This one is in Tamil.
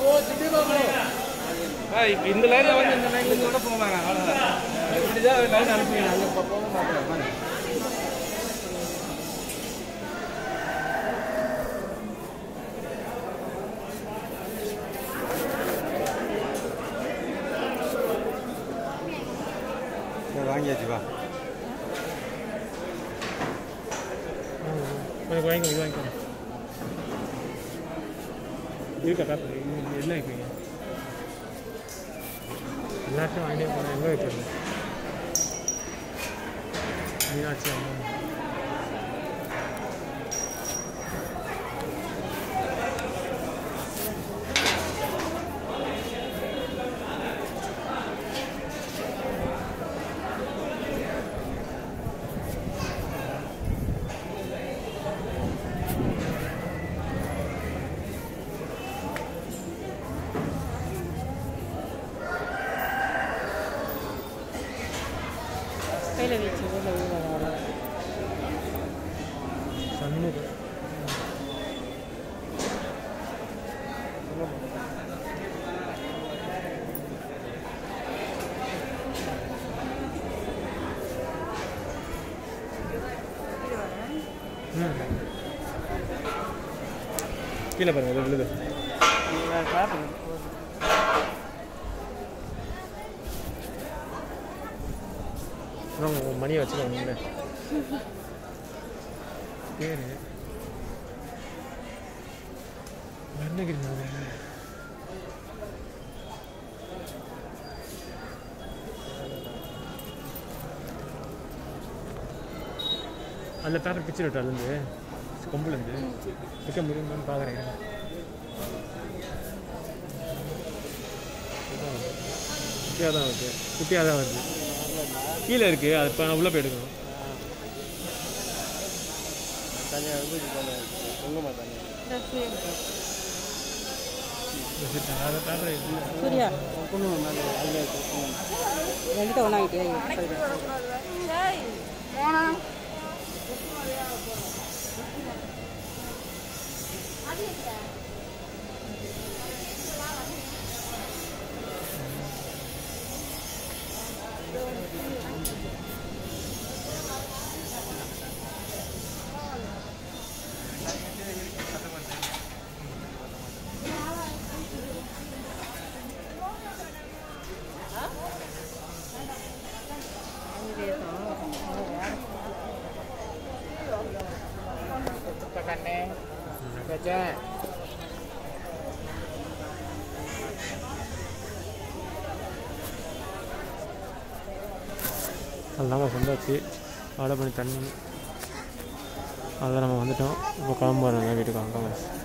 இப்போ இந்த லைனில் வந்து இந்த லைன்ல இருந்து கூட போவாங்க அவ்வளோதான் எப்படிதான் லைன் அனுப்புவீங்க அங்கே போக மாட்டேன் வாங்கியாச்சு வா கொஞ்சம் வாங்கிக்கோ இது வாங்கிக்கோ இருக்கா பேப்பர் என்ன வைப்பீங்க எல்லாத்தையும் வாங்கிட்டே போகிறேன் எங்கே வைக்கிறது மீனாட்சி அம்மா கையில் வச்சு உள்ள உள்ள சண்முகம் ம் கீழே பாருங்க இது விழுது அப்புறம் உங்க மணியை வச்சுக்கோங்க நீங்களே பேர் வர்ணகிரி மலை அந்த பேப்பர் பிக்சர் விட்டாலேருந்து கொம்புலேருந்து வைக்க முடியுமான்னு பார்க்குறேன் குட்டியாக தான் வருது குட்டியாக தான் வருது கீழே இருக்குது அது இப்போ நான் உள்ளே போய் எடுக்கணும் அதை பேப்பர் இல்லை சூர்யா என்கிட்ட ஒன்றாகிட்டே அதெல்லாம் சொந்தாச்சு ஆர்டர் பண்ணி தண்ணி அதில் நம்ம வந்துட்டோம் இப்போ கிளம்புறோம் வீட்டுக்கு வாங்க